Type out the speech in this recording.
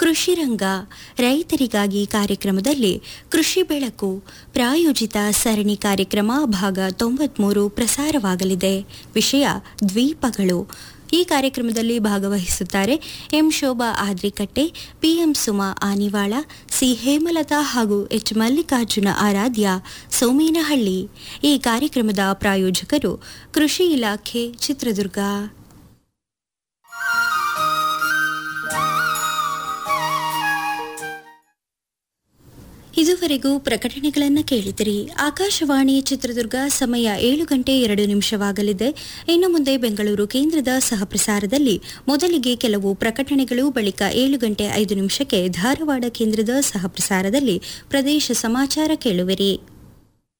ಕೃಷಿ ರಂಗ ರೈತರಿಗಾಗಿ ಕಾರ್ಯಕ್ರಮದಲ್ಲಿ ಕೃಷಿ ಬೆಳಕು ಪ್ರಾಯೋಜಿತ ಸರಣಿ ಕಾರ್ಯಕ್ರಮ ಭಾಗ ತೊಂಬತ್ಮೂರು ಪ್ರಸಾರವಾಗಲಿದೆ ವಿಷಯ ದ್ವೀಪಗಳು ಈ ಕಾರ್ಯಕ್ರಮದಲ್ಲಿ ಭಾಗವಹಿಸುತ್ತಾರೆ M Shobha Adrikatte P M Suma Anivala C Hemalatha ಹಾಗೂ ಎಚ್ ಮಲ್ಲಿಕಾರ್ಜುನ ಆರಾಧ್ಯ ಸೋಮೇನಹಳ್ಳಿ ಈ ಕಾರ್ಯಕ್ರಮದ ಪ್ರಾಯೋಜಕರು ಕೃಷಿ ಇಲಾಖೆ ಚಿತ್ರದುರ್ಗ ಇದುವರೆಗೂ ಪ್ರಕಟಣೆಗಳನ್ನು ಕೇಳಿದಿರಿ ಆಕಾಶವಾಣಿ ಚಿತ್ರದುರ್ಗ ಸಮಯ ಏಳು ಗಂಟೆ ಎರಡು ನಿಮಿಷವಾಗಲಿದೆ ಇನ್ನು ಮುಂದೆ ಬೆಂಗಳೂರು ಕೇಂದ್ರದ ಸಹಪ್ರಸಾರದಲ್ಲಿ ಮೊದಲಿಗೆ ಕೆಲವು ಪ್ರಕಟಣೆಗಳು ಬಳಿಕ ಏಳು ಗಂಟೆ ಐದು ನಿಮಿಷಕ್ಕೆ ಧಾರವಾಡ ಕೇಂದ್ರದ ಸಹಪ್ರಸಾರದಲ್ಲಿ ಪ್ರದೇಶ ಸಮಾಚಾರ ಕೇಳುವಿರಿ